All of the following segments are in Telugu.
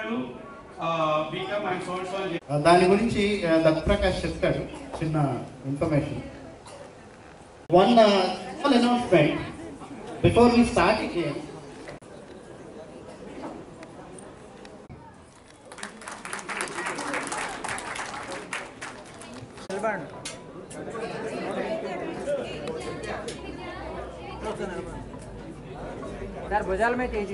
to uh, become and so and so and ఆ, దాని గురించి ఆ, దత్ ప్రకాష్ చెప్తాడు చిన్న information one small announcement before we start game सर भुजाल में तेजी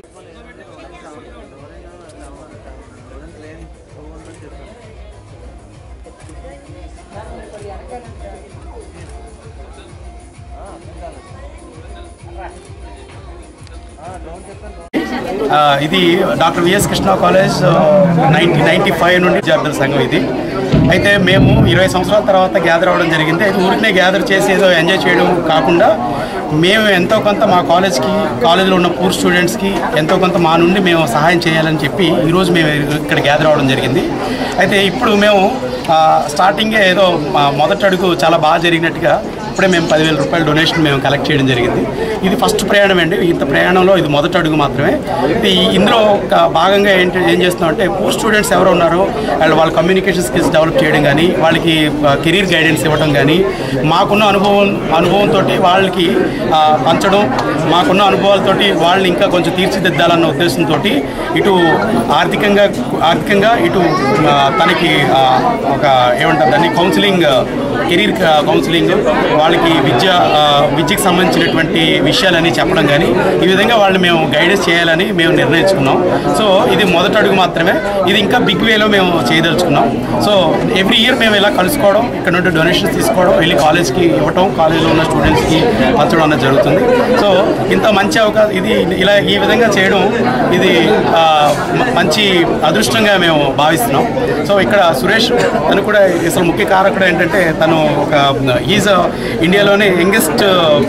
ఆ, ఇది doctor VS Krishna college nineteen ninety five నుండి విద్యార్థుల సంఘం ఇది అయితే మేము ఇరవై సంవత్సరాల తర్వాత గ్యాదర్ అవ్వడం జరిగింది అయితే ఊరికనే గ్యాదర్ చేసి ఏదో ఎంజాయ్ చేయడం కాకుండా మేము ఎంతో కొంత మా కాలేజ్కి కాలేజీలో ఉన్న పూర్ స్టూడెంట్స్కి ఎంతో కొంత మా నుండి మేము సహాయం చేయాలని చెప్పి ఈరోజు మేము ఇక్కడ గ్యాదర్ అవ్వడం జరిగింది అయితే ఇప్పుడు మేము ఆ, స్టార్టింగే ఏదో మా మొదటి అడుగు చాలా బాగా జరిగినట్టుగా ఇప్పుడే మేము పదివేల రూపాయల డొనేషన్ మేము కలెక్ట్ చేయడం జరిగింది ఇది ఫస్ట్ ప్రయాణం అండి ఇంత ప్రయాణంలో ఇది మొదటి అడుగు మాత్రమే ఇది ఇందులో ఒక భాగంగా ఏంటి ఏం చేస్తున్నామంటే పూర్ స్టూడెంట్స్ ఎవరు ఉన్నారో వాళ్ళు వాళ్ళ కమ్యూనికేషన్ స్కిల్స్ డెవలప్ చేయడం కానీ వాళ్ళకి కెరీర్ గైడెన్స్ ఇవ్వడం కానీ మాకున్న అనుభవం అనుభవంతో వాళ్ళకి ఆ, పంచడం మాకున్న అనుభవాలతోటి వాళ్ళని ఇంకా కొంచెం తీర్చిదిద్దాలన్న ఉద్దేశంతో ఇటు ఆర్థికంగా ఆర్థికంగా ఇటు ఆ, తనకి ఆ, ఒక ఏమంటారు దాన్ని కౌన్సిలింగ్ కెరీర్ కౌన్సిలింగ్ వాళ్ళకి విద్య ఆ, విద్యకు సంబంధించినటువంటి విషయాలన్నీ చెప్పడం కానీ ఈ విధంగా వాళ్ళు మేము గైడెన్స్ చేయాలని మేము నిర్ణయించుకున్నాం సో ఇది మొదటి అడుగు మాత్రమే ఇది ఇంకా బిగ్ వేలో మేము చేయదలుచుకున్నాం సో ఎవ్రీ ఇయర్ మేము ఇలా కలుసుకోవడం ఇక్కడ నుండి డొనేషన్స్ తీసుకోవడం వెళ్ళి కాలేజ్కి ఇవ్వటం కాలేజ్లో ఉన్న స్టూడెంట్స్కి పంచడం అన్నది జరుగుతుంది సో ఇంత మంచి అవకాశం ఇది ఇలా ఈ విధంగా చేయడం ఇది ఆ, మ- మంచి అదృష్టంగా మేము భావిస్తున్నాం సో ఇక్కడ సురేష్ తను కూడా అసలు ముఖ్య కారకుడు ఏంటంటే తను ఒక ఈజ్ ఇండియాలోనే యంగెస్ట్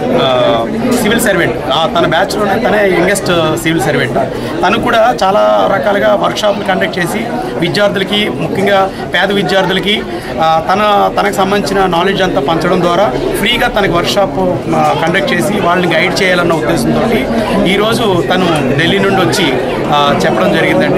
సివిల్ సర్వెంట్ తన బ్యాచ్లోనే తనే యంగెస్ట్ సివిల్ సర్వెంట్ తను కూడా చాలా రకాలుగా వర్క్షాప్లు కండక్ట్ చేసి విద్యార్థులకి ముఖ్యంగా పేద విద్యార్థులకి ఆ, తన తనకు సంబంధించిన నాలెడ్జ్ అంతా పంచడం ద్వారా ఫ్రీగా తనకి వర్క్షాప్ కండక్ట్ చేసి వాళ్ళని గైడ్ చేయాలన్న ఉద్దేశంతో ఈరోజు తను ఢిల్లీ నుండి వచ్చి ఆ, చెప్పడం జరిగిందండి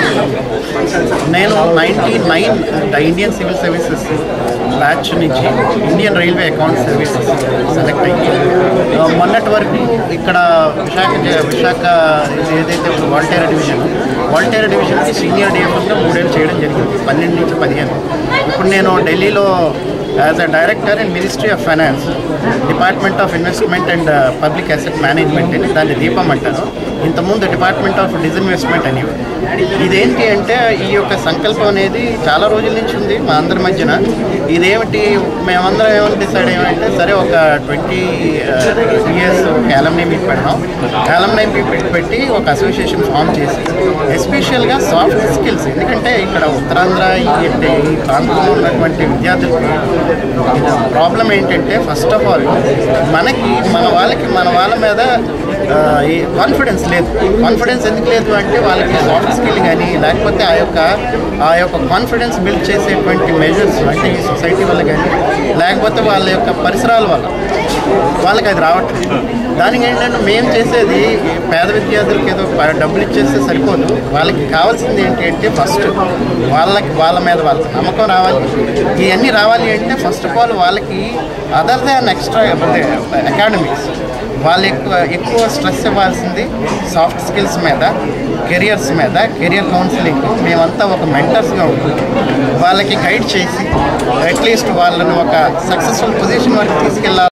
నేను ninety nine Indian civil services batch నుంచి Indian railway account services select అయ్యి ఆ, మొన్నటి వరకు ఇక్కడ విశాఖ జ- విశాఖ ఏదైతే వాల్టేరా డివిజన్ వాల్టేరా డివిజన్కి సీనియర్ డిఎఫ్ఎస్గా మూడేళ్ళు చేయడం జరిగింది పన్నెండు నుంచి పదిహేను ఇప్పుడు నేను ఢిల్లీలో as a director in ministry of finance department of investment and public asset management అని దాన్ని దీపం అంటారు ఇంతకుముందు డిపార్ట్మెంట్ ఆఫ్ డిజిన్వెస్ట్మెంట్ అని ఇదేంటి అంటే ఈ యొక్క సంకల్పం అనేది చాలా రోజుల నుంచి ఉంది మా అందరి మధ్యన ఇదేమిటి మేమందరం ఏమని డిసైడ్ అయ్యామంటే సరే ఒక ట్వంటీ ఇయర్స్ ఒక అలమ్నై మీట్ పెడదాం అలమ్నై మీట్ పెట్టి ఒక అసోసియేషన్ ఫామ్ చేసి ఎస్పెషల్గా సాఫ్ట్ స్కిల్స్ ఎందుకంటే ఇక్కడ ఉత్తరాంధ్ర ఈ అంటే ఈ ప్రాంతంలో ఉన్నటువంటి విద్యార్థులకి ప్రాబ్లం ఏంటంటే ఫస్ట్ ఆఫ్ ఆల్ మనకి మన వాళ్ళకి మన వాళ్ళ మీద కాన్ఫిడెన్స్ లేదు కాన్ఫిడెన్స్ ఎందుకు లేదు అంటే వాళ్ళకి సాఫ్ట్ స్కిల్ కానీ లేకపోతే ఆ యొక్క ఆ యొక్క కాన్ఫిడెన్స్ బిల్డ్ చేసేటువంటి మెజర్స్ అంటే ఈ సొసైటీ వల్ల కానీ లేకపోతే వాళ్ళ యొక్క పరిసరాల వల్ల వాళ్ళకి అది రావట్లేదు దానికి ఏంటంటే మేము చేసేది పేద విద్యార్థులకి ఏదో ప- డబ్బులు ఇచ్చేస్తే సరిపోదు వాళ్ళకి కావాల్సింది ఏంటి అంటే ఫస్ట్ వాళ్ళకి వాళ్ళ మీద వాళ్ళకి నమ్మకం రావాలి ఇవన్నీ రావాలి అంటే ఫస్ట్ ఆఫ్ ఆల్ వాళ్ళకి అదర్ దాన్ ఎక్స్ట్రా అకాడమిక్స్ వాళ్ళు ఎక్కువ ఎక్కువ స్ట్రెస్ ఇవ్వాల్సింది సాఫ్ట్ స్కిల్స్ మీద కెరియర్స్ మీద కెరియర్ కౌన్సిలింగ్ మేమంతా ఒక మెంటర్స్గా ఉంటూ వాళ్ళకి గైడ్ చేసి అట్లీస్ట్ వాళ్ళని ఒక సక్సెస్ఫుల్ పొజిషన్ వరకు తీసుకెళ్ళాలి